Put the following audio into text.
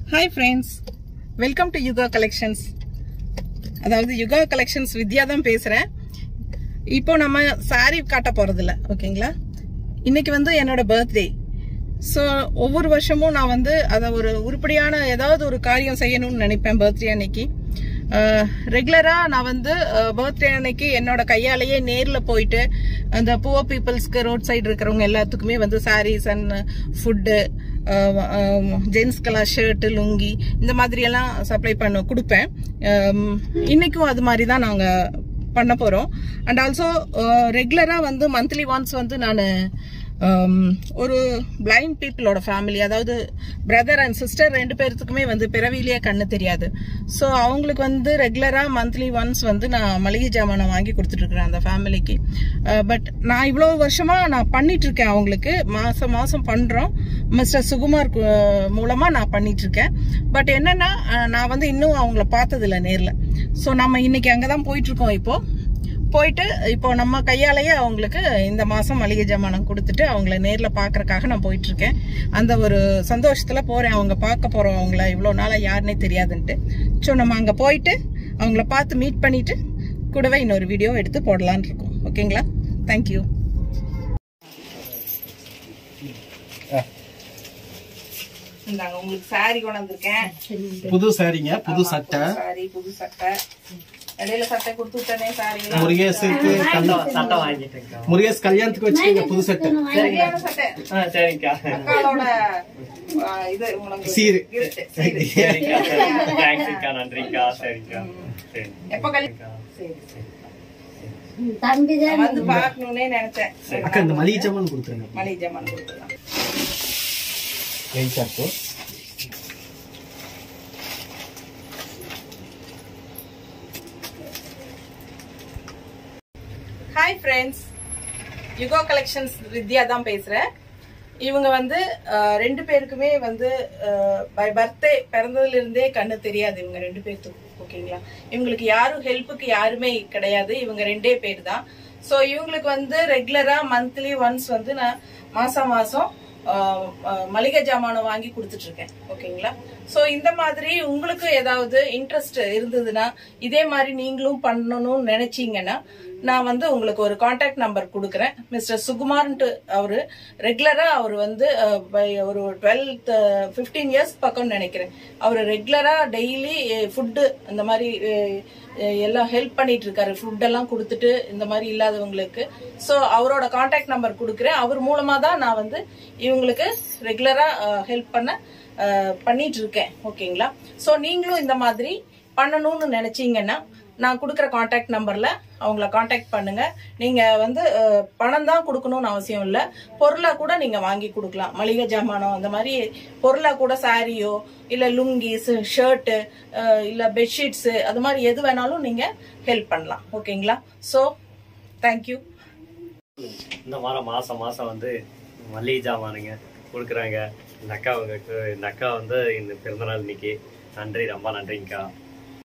Hi friends welcome to Yuga collections அதாவது Yuga collections Vidya தான் பேசுகிறேன் இப்போ நம்ம saree காட்ட போகிறதில்ல ஓகேங்களா இன்னைக்கு வந்து என்னோட பர்த்டே ஸோ ஒவ்வொரு வருஷமும் நான் வந்து அதை ஒரு உருப்படியான ஏதாவது ஒரு காரியம் செய்யணும்னு நினைப்பேன் பர்த்டே அன்னைக்கு ரெகுலராக நான் வந்து பர்த்டே அன்னைக்கு என்னோட கையாலேயே நேரில் போயிட்டு அந்த புவர் பீப்புள்ஸ்க்கு ரோட் சைடு இருக்கிறவங்க எல்லாத்துக்குமே வந்து சாரீஸ் அண்ட் ஃபுட்டு ஜென்ஸ்க்கெல்லாம் ஷர்ட்டு லுங்கி இந்த மாதிரியெல்லாம் சப்ளை பண்ண கொடுப்பேன் அம், இன்னைக்கும் அது மாதிரி தான் நாங்கள் பண்ண போகிறோம் அண்ட் ஆல்சோ ரெகுலராக வந்து மந்த்லி ஒன்ஸ் வந்து நான் ஒரு பிளைண்ட் பீப்புளோட ஃபேமிலி அதாவது பிரதர் அண்ட் சிஸ்டர் ரெண்டு பேர்த்துக்குமே வந்து பிறவிலேயே கண்ணு தெரியாது ஸோ அவங்களுக்கு வந்து ரெகுலராக மந்த்லி ஒன்ஸ் வந்து நான் மளிகை ஜாமானை வாங்கி கொடுத்துட்ருக்குறேன் அந்த ஃபேமிலிக்கு பட் நான் இவ்வளோ வருஷமாக நான் பண்ணிட்டு இருக்கேன் அவங்களுக்கு மாதம் மாதம் பண்ணுறோம் மிஸ்டர் சுகுமார் கு- மூலமா நான் பண்ணிட்டு இருக்கேன் பட் என்னன்னா அஹ், நான் வந்து இன்னும் அவங்கள பார்த்ததில்ல நேர்ல ஸோ நம்ம இன்னைக்கு அங்கதான் போயிட்டு இருக்கோம் இப்போ போயிட்டு இப்போ நம்ம கையாலேயே அவங்களுக்கு இந்த மாசம் மளிகை ஜாமானம் கொடுத்துட்டு அவங்கள நேர்ல பார்க்கறக்காக நான் போயிட்டு இருக்கேன் அந்த ஒரு சந்தோஷத்துல போறேன் அவங்க பார்க்க போறோம் அவங்கள இவ்வளோ நாளா யாருன்னே தெரியாதுன்ட்டு ஸோ நம்ம அங்க போயிட்டு அவங்கள பார்த்து மீட் பண்ணிட்டு கூடவே இன்னொரு வீடியோ எடுத்து போடலான்னு இருக்கோம் ஓகேங்களா தேங்க்யூ இந்தாங்க உங்களுக்கு சாரி கொண்டு வந்திருக்கேன் புது சாரிங்க புது சட்டை சாரி புது சட்டை இடையில சட்டை கொடுத்து விட்டனே சாரி முருகேசுக்கு கல்யாணம் சட்டை வாங்கிட்டேங்க்கா முருகேஷ் கல்யாணத்துக்கு வச்சுக்கோங்க புது சட்டை சரியான சட்டை ஆ சரிங்கக்கா அக்காளோட ஆ, இது உங்களுக்கு சீரு. gift, சீரு. சரிங்கக்கா தேங்க்ஸ்க்கா நன்றிக்கா சரிங்கக்கா சரி எப்ப கல்யாணம் சரி சரி தம்பி நான் வந்து பார்க்கணும்னே நினைச்சேன் அக்கா இந்த மளிகை ஜாமான் கொடுத்துருங்க மளிகை ஜாமான் கொடுத்துடலாம் வெயிட்டா இருக்கும் hi friends Yugo collections Vidya தான் பேசுறேன் இவங்க வந்து அஹ், ரெண்டு பேருக்குமே வந்து பை பர்த்டே பிறந்ததுல இருந்தே கண்ணு தெரியாது இவங்க ரெண்டு பேர்த்துக்கும் ஓகேங்களா இவங்களுக்கு யாரும் ஹெல்ப்புக்கு யாருமே கிடையாது இவங்க ரெண்டே பேர் தான் ஸோ இவங்களுக்கு வந்து ரெகுலரா மந்த்லி ஒன்ஸ் வந்து நான் மாசம் மாசம் ஆஹ் ஆஹ் மளிகை ஜாமானம் வாங்கி கொடுத்துட்டு இருக்கேன் ஓகேங்களா சோ இந்த மாதிரி உங்களுக்கு ஏதாவது இன்ட்ரெஸ்ட் இருந்ததுன்னா இதே மாதிரி நீங்களும் பண்ணணும்னு நினைச்சீங்கன்னா நான் வந்து உங்களுக்கு ஒரு காண்டாக்ட் நம்பர் கொடுக்குறேன் மிஸ்டர் சுகுமார்ன்ட்டு அவரு ரெகுலரா அவர் வந்து ஆஹ் by ஒரு டுவெல்த் ஃபிஃப்டீன் இயர்ஸ் பக்கம்னு நினைக்கிறேன் அவர் ரெகுலரா டெய்லி ஃபுட்டு இந்த மாதிரி அஹ், அஹ், எல்லாம் ஹெல்ப் பண்ணிட்டு இருக்காரு ஃபுட் எல்லாம் கொடுத்துட்டு இந்த மாதிரி இல்லாதவங்களுக்கு ஸோ அவரோட காண்டாக்ட் நம்பர் கொடுக்குறேன் அவர் மூலமா தான் நான் வந்து இவங்களுக்கு ரெகுலரா ஹெல்ப் பண்ண அஹ், பண்ணிட்டு இருக்கேன் ஓகேங்களா ஸோ நீங்களும் இந்த மாதிரி பண்ணணும்னு நினைச்சீங்கன்னா நான் கொடுக்குற காண்டாக்ட் நம்பர்ல அவங்கள காண்டாக்ட் பண்ணுங்க நீங்க வந்து அஹ், பணம் தான் கொடுக்கணும்னு அவசியம் இல்லை பொருளா கூட நீங்க வாங்கி கொடுக்கலாம் மளிகை ஜாமானம் அந்த மாதிரி பொருளா கூட சாரியோ இல்ல லுங்கிஸ் ஷர்ட்டு இல்ல பெட்ஷீட்ஸ் அது மாதிரி எது வேணாலும் நீங்க ஹெல்ப் பண்ணலாம் ஓகேங்களா ஸோ தேங்க்யூ இந்த வாரம் மாசம் மாசம் வந்து மல்லிகை ஜாமானுங்க கொடுக்குறாங்க இந்த அக்காவுக்கு இந்த அக்கா வந்து இந்த பிறந்தநாள் இன்னைக்கு நன்றி ரொம்ப நன்றிங்கக்கா